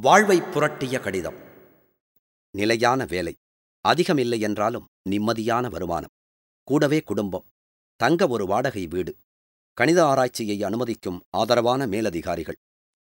வாழ்வை புரட்டிய கடிதம் நிலையான வேலை அதிகமில்லை என்றாலும் நிம்மதியான வருமானம் கூடவே குடும்பம் தங்க ஒரு வாடகை வீடு கணித ஆராய்ச்சியை அனுமதிக்கும் ஆதரவான மேலதிகாரிகள்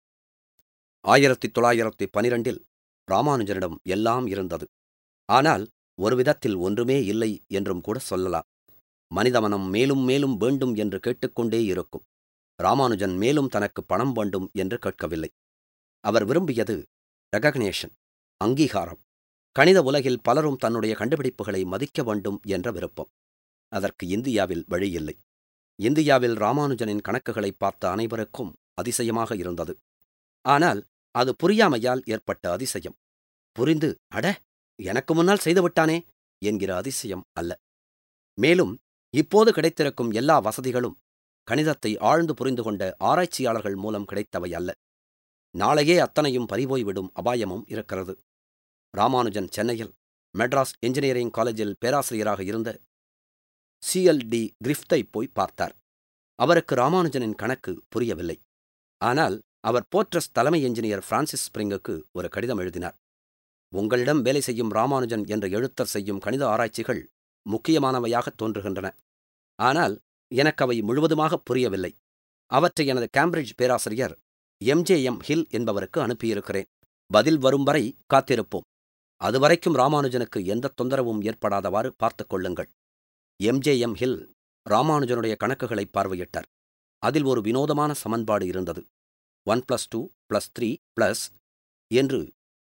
ஆயிரத்தி தொள்ளாயிரத்தி பனிரெண்டில் ராமானுஜனிடம் எல்லாம் இருந்தது ஆனால் ஒரு விதத்தில் ஒன்றுமே இல்லை என்றும் கூட சொல்லலாம் மனித மனம் மேலும் மேலும் வேண்டும் என்று கேட்டுக்கொண்டே இருக்கும் ராமானுஜன் மேலும் தனக்கு பணம் வேண்டும் என்று கேட்கவில்லை அவர் விரும்பியது ரெகக்னேஷன் அங்கீகாரம் கணித உலகில் பலரும் தன்னுடைய கண்டுபிடிப்புகளை மதிக்க வேண்டும் என்ற விருப்பம் அதற்கு இந்தியாவில் வழியில்லை இந்தியாவில் ராமானுஜனின் கணக்குகளை பார்த்த அனைவருக்கும் அதிசயமாக இருந்தது ஆனால் அது புரியாமையால் ஏற்பட்ட அதிசயம் புரிந்து அட எனக்கு முன்னால் செய்துவிட்டானே என்கிற அதிசயம் அல்ல மேலும் இப்போது கிடைத்திருக்கும் எல்லா வசதிகளும் கணிதத்தை ஆழ்ந்து புரிந்து கொண்ட ஆராய்ச்சியாளர்கள் மூலம் கிடைத்தவை அல்ல நாளையே அத்தனையும் பறிபோய்விடும் அபாயமும் இருக்கிறது ராமானுஜன் சென்னையில் மெட்ராஸ் என்ஜினியரிங் காலேஜில் பேராசிரியராக இருந்த சிஎல்டி கிரிஃப்தை போய் பார்த்தார் அவருக்கு ராமானுஜனின் கணக்கு புரியவில்லை ஆனால் அவர் போர்ட்ரஸ் தலைமை என்ஜினியர் பிரான்சிஸ் ஸ்பிரிங்குக்கு ஒரு கடிதம் எழுதினார் உங்களிடம் வேலை செய்யும் ராமானுஜன் என்ற எழுத்தர் செய்யும் கணித ஆராய்ச்சிகள் முக்கியமானவையாக தோன்றுகின்றன ஆனால் எனக்கு அவை முழுவதுமாக புரியவில்லை அவற்றை எனது கேம்பிரிட்ஜ் பேராசிரியர் எம்ஜேஎம் ஹில் என்பவருக்கு அனுப்பியிருக்கிறேன் பதில் வரும் வரை காத்திருப்போம் அதுவரைக்கும் ராமானுஜனுக்கு எந்த தொந்தரவும் ஏற்படாதவாறு பார்த்துக் கொள்ளுங்கள் எம்ஜேஎம் ஹில் ராமானுஜனுடைய கணக்குகளை பார்வையிட்டார் அதில் ஒரு வினோதமான சமன்பாடு இருந்தது one plus two plus three plus என்று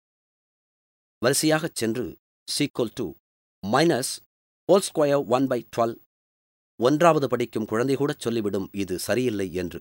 வரிசையாகச் சென்று equal to minus whole square one by twelve ஒன்றாவது படிக்கும் குழந்தை கூட சொல்லிவிடும் இது சரியில்லை என்று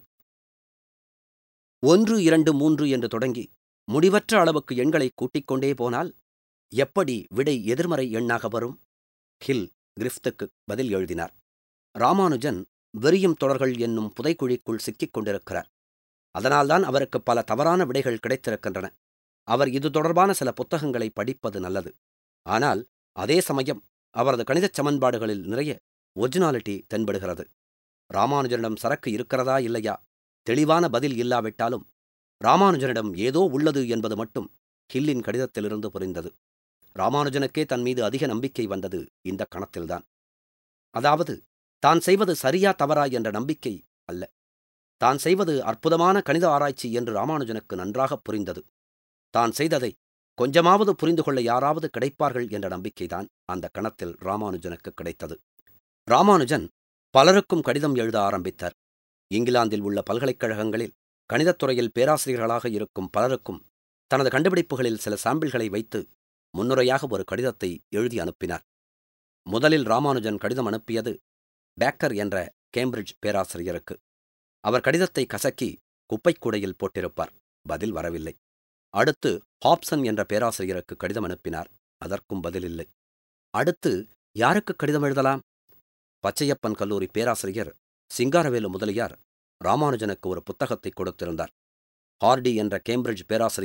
ஒன்று இரண்டு மூன்று என்று தொடங்கி முடிவற்ற அளவுக்கு எண்களை கூட்டிக் கொண்டே போனால் எப்படி விடை எதிர்மறை எண்ணாக வரும் ஹில் கிரிஃப்துக்கு பதில் எழுதினார் ராமானுஜன் வெறியும் தொடர்கள் என்னும் புதைக்குழிக்குள் சிக்கிக் கொண்டிருக்கிறார் அதனால்தான் அவருக்கு பல தவறான விடைகள் கிடைத்திருக்கின்றன அவர் இது தொடர்பான சில புத்தகங்களை படிப்பது நல்லது ஆனால் அதே சமயம் அவரது கணிதச் சமன்பாடுகளில் நிறைய ஒரிஜினாலிட்டி தென்படுகிறது ராமானுஜனிடம் சரக்கு இருக்கிறதா இல்லையா தெளிவான பதில் இல்லாவிட்டாலும் ராமானுஜனிடம் ஏதோ உள்ளது என்பது மட்டும் ஹில்லின் கடிதத்திலிருந்து புரிந்தது ராமானுஜனுக்கே தன் மீது அதிக நம்பிக்கை வந்தது இந்த கணத்தில்தான் அதாவது தான் செய்வது சரியா தவறா என்ற நம்பிக்கை அல்ல தான் செய்வது அற்புதமான கணித ஆராய்ச்சி என்று ராமானுஜனுக்கு நன்றாக புரிந்தது தான் செய்ததை கொஞ்சமாவது புரிந்து கொள்ள யாராவது கிடைப்பார்கள் என்ற நம்பிக்கைதான் அந்த கணத்தில் ராமானுஜனுக்கு கிடைத்தது ராமானுஜன் பலருக்கும் கடிதம் எழுத ஆரம்பித்தார் இங்கிலாந்தில் உள்ள பல்கலைக்கழகங்களில் கணிதத்துறையில் பேராசிரியர்களாக இருக்கும் பலருக்கும் தனது கண்டுபிடிப்புகளில் சில சாம்பிள்களை வைத்து முன்னுரையாக ஒரு கடிதத்தை எழுதி அனுப்பினார் முதலில் ராமானுஜன் கடிதம் அனுப்பியது பேக்கர் என்ற கேம்பிரிட்ஜ் பேராசிரியருக்கு அவர் கடிதத்தை கசக்கி குப்பைக்கூடையில் போட்டிருப்பார் பதில் வரவில்லை அடுத்து ஹாப்சன் என்ற பேராசிரியருக்கு கடிதம் அனுப்பினார் அதற்கும் பதிலில்லை அடுத்து யாருக்கு கடிதம் எழுதலாம் பச்சையப்பன் கல்லூரி பேராசிரியர் சிங்காரவேலு முதலியார் ராமானுஜனுக்கு ஒரு புத்தகத்தை கொடுத்திருந்தார் ஹார்டி என்ற கேம்பிரிட்ஜ் பேராசிரியர்